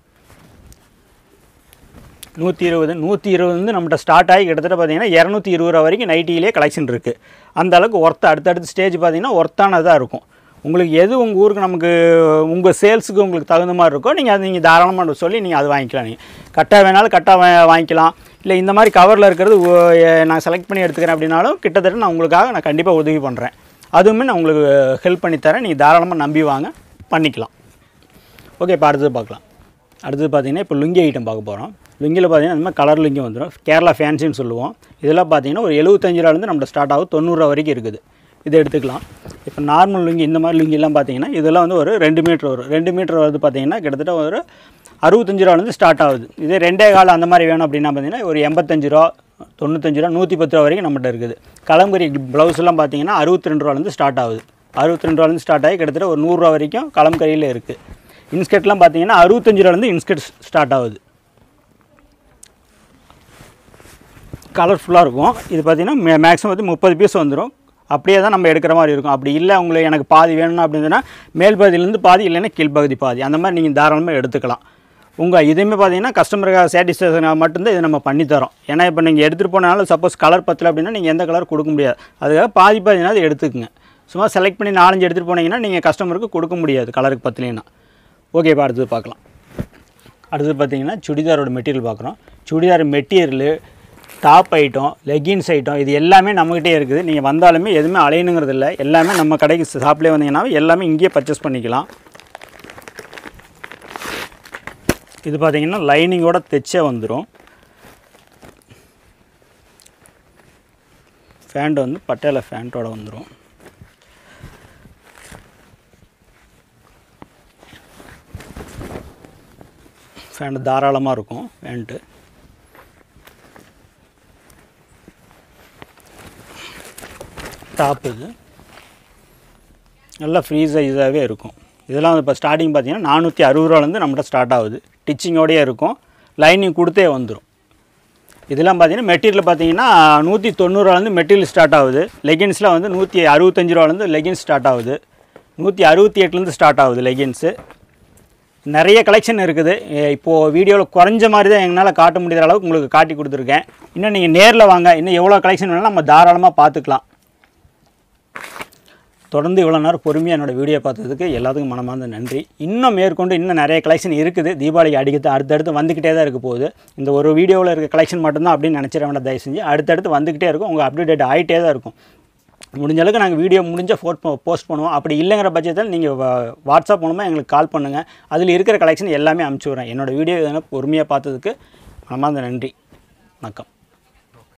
நூற்றி இருபது நூற்றி இருபது வந்து நம்மகிட்ட ஸ்டார்ட் ஆகி கிட்டத்தட்ட பார்த்தீங்கன்னா இரநூத்தி இருபது ரூபா வரைக்கும் நைட்டிலே கலெக்ஷன் இருக்குது அந்த அளவுக்கு ஒர்த்து அடுத்தடுத்த ஸ்டேஜ் பார்த்தீங்கன்னா ஒர்த்தானதாக இருக்கும் உங்களுக்கு எது உங்கள் ஊருக்கு நமக்கு உங்கள் சேல்ஸுக்கு உங்களுக்கு தகுந்த மாதிரி இருக்கோ நீங்கள் அது நீங்கள் தாராளமாக சொல்லி நீங்கள் அது வாங்கிக்கலாம் நீங்கள் கட்டாக வேணாலும் கட்டாக வா- வாங்கிக்கலாம் இல்லை இந்த மாதிரி கவரில் இருக்கிறது ஓ- எ- நான் செலக்ட் பண்ணி எடுத்துக்கிறேன் அப்படின்னாலும் கிட்டத்தட்ட நான் உங்களுக்காக நான் கண்டிப்பாக உதவி பண்ணுறேன் அதுவுமே நான் உங்களுக்கு ஹெல்ப் பண்ணி தரேன் நீங்கள் தாராளமாக நம்பி வாங்க பண்ணிக்கலாம் ஓகே இப்போ அடுத்தது பார்க்கலாம் அடுத்தது பார்த்தீங்கன்னா இப்போ லுங்கி ஐட்டம் பார்க்க போகிறோம் லுங்கியில் பார்த்தீங்கன்னா இந்த மாதிரி கலர் லுங்கி வந்துடும் கேரளா ஃபேன்சின்னு சொல்லுவோம் இதெல்லாம் பார்த்தீங்கன்னா ஒரு எழுபத்தஞ்சு ரூபாலேருந்து நம்ம ஸ்டார்ட் ஆகும் தொண்ணூறுரூவா வரைக்கும் இருக்குது இதை எடுத்துக்கலாம் இப்போ நார்மல் லுங்கி இந்த மாதிரி லுங்கிலாம் பார்த்தீங்கன்னா இதெல்லாம் வந்து ஒரு ரெண்டு மீட்டர் வரும் ரெண்டு மீட்டர் வந்து பார்த்தீங்கன்னா கிட்டத்தட்ட ஒரு அறுபத்தஞ்சு ரூபாலேருந்து ஸ்டார்ட் ஆகுது இதே ரெண்டே கால் அந்த மாதிரி வேணும் அப்படின்னா பார்த்தீங்கன்னா ஒரு எண்பத்தஞ்சு ரூபா தொண்ணூத்தஞ்சு ரூபா நூற்றி பத்து ரூபா வரைக்கும் நம்மகிட்ட இருக்குது கலம்பரி ப்ளவுஸ்லாம் பார்த்தீங்கன்னா அறுபத்தி ரெண்டு ரூபாலேருந்து ஸ்டார்ட் ஆகுது அறுபத்தி ரெண்டு ரூபாலேருந்து ஸ்டார்ட் ஆகி கிட்டத்தட்ட ஒரு நூறுரூவா வரைக்கும் கலம்கரியில் இருக்குது இன்ஸ்கர்ட்லாம் பார்த்தீங்கன்னா அறுபத்தஞ்சு ரூபாலேருந்து இன்ஸ்கர்ட் ஸ்டார்ட் ஆகுது கலர்ஃபுல்லாக இருக்கும் இது பார்த்தீங்கன்னா மே மேக்ஸிமம் வந்து முப்பது பீஸ் வந்துடும் அப்படியே தான் நம்ம எடுக்கிற மாதிரி இருக்கும் அப்படி இல்லை உங்களுக்கு எனக்கு பாதி வேணும் அப்படின்னு சொன்னால் மேல் பகுதியிலேருந்து பாதி இல்லைன்னா கீழ்ப்பகுதி பாதி அந்த மாதிரி நீங்கள் தாராளமாக எடுத்துக்கலாம் உங்கள் இதையுமே பார்த்தீங்கன்னா கஸ்டமருக்காக சாட்டிஸ்ஃபேக்ஷனாக மட்டும்தான் இதை நம்ம பண்ணித்தரோம் ஏன்னா இப்போ நீங்கள் எடுத்துகிட்டு போனாலும் சப்போஸ் கலர் பத்தல அப்படின்னா நீங்கள் எந்த கலர் கொடுக்க முடியாது அதுக்காக பாதி பாதினாவது எடுத்துக்கங்க சும்மா செலக்ட் பண்ணி நாலஞ்சு எடுத்துகிட்டு போனீங்கன்னா நீங்கள் கஸ்டமருக்கு கொடுக்க முடியாது கலருக்கு பத்தலைன்னா ஓகே இப்போ அடுத்தது பார்க்கலாம் அடுத்து பார்த்தீங்கன்னா சுடிதாரோட மெட்டீரியல் பார்க்குறோம் churidar material top item leggings item இது எல்லாமே நம்மக்கிட்டே இருக்குது நீங்கள் வந்தாலுமே எதுவுமே அலையணுங்கிறது இல்லை எல்லாமே நம்ம கடைக்கு ஷாப்லேயே வந்தீங்கன்னா எல்லாமே இங்கேயே பர்ச்சேஸ் பண்ணிக்கலாம் இது பார்த்தீங்கன்னா லைனிங்கோட தைச்சே வந்துடும் ஃபேண்ட் வந்து பட்டேல ஃபேண்ட்டோட வந்துடும் ஃபேண்ட் தாராளமாக இருக்கும் ஃபேண்ட்டு டாப் இது நல்லா ஃப்ரீ சைஸாகவே இருக்கும் இதெல்லாம் வந்து இப்போ ஸ்டார்டிங் பார்த்தீங்கன்னா நானூற்றி அறுபது ரூபாலேருந்து நம்மகிட்ட ஸ்டார்ட் ஆகுது டிச்சிங்கோடயே இருக்கும் லைனிங் கொடுத்தே வந்துடும் இதெல்லாம் பார்த்தீங்கன்னா மெட்டீரியல் பார்த்தீங்கன்னா நூற்றி தொண்ணூறுவாலேருந்து மெட்டீரியல் ஸ்டார்ட் ஆகுது லெகின்ஸில் வந்து நூற்றி அறுபத்தஞ்சு ரூபாலேருந்து லெகின்ஸ் ஸ்டார்ட் ஆகுது நூற்றி அறுபத்தி எட்டுலேருந்து ஸ்டார்ட் ஆகுது லெகின்ஸு நிறைய கலெக்ஷன் இருக்குது எ- இப்போது வீடியோவில் குறைஞ்ச மாதிரி தான் எங்களால் காட்ட முடியாத அளவுக்கு உங்களுக்கு காட்டி கொடுத்துருக்கேன் இன்னும் நீங்கள் நேரில் வாங்க இன்னும் எவ்வளோ கலெக்ஷன் வேணாலும் நம்ம தாராளமாக பார்த்துக்கலாம் தொடர்ந்து இவ்வளோ நேரம் பொறுமையாக என்னோட வீடியோ பார்த்ததுக்கு எல்லாத்துக்கும் மனமார்ந்த நன்றி இன்னும் மேற்கொண்டு இன்னும் நிறைய கலெக்ஷன் இருக்குது தீபாவளிக்கு அடிக்கிறது அடுத்தடுத்து வந்துக்கிட்டே தான் இருக்க போகுது இந்த ஒரு வீடியோவில் இருக்க கலெக்ஷன் மட்டும்தான் அப்படின்னு நினச்சிட வேண்டாம் தயவு செஞ்சு அடுத்தடுத்து வந்துக்கிட்டே இருக்கும் உங்கள் அப்டேட் ஆகிட்டே தான் இருக்கும் முடிஞ்ச அளவுக்கு நாங்கள் வீடியோ முடிஞ்ச ஃபோட் போஸ்ட் பண்ணுவோம் அப்படி இல்லைங்கிற பட்சத்தில் நீங்கள் வாட்ஸ்அப் மூலமாக எங்களுக்கு கால் பண்ணுங்கள் அதில் இருக்கிற கலெக்ஷன் எல்லாமே அனுப்பிச்சி விட்றேன் என்னோட வீடியோ இதெல்லாம் பொறுமையாக பார்த்ததுக்கு மனமார்ந்த நன்றி வணக்கம்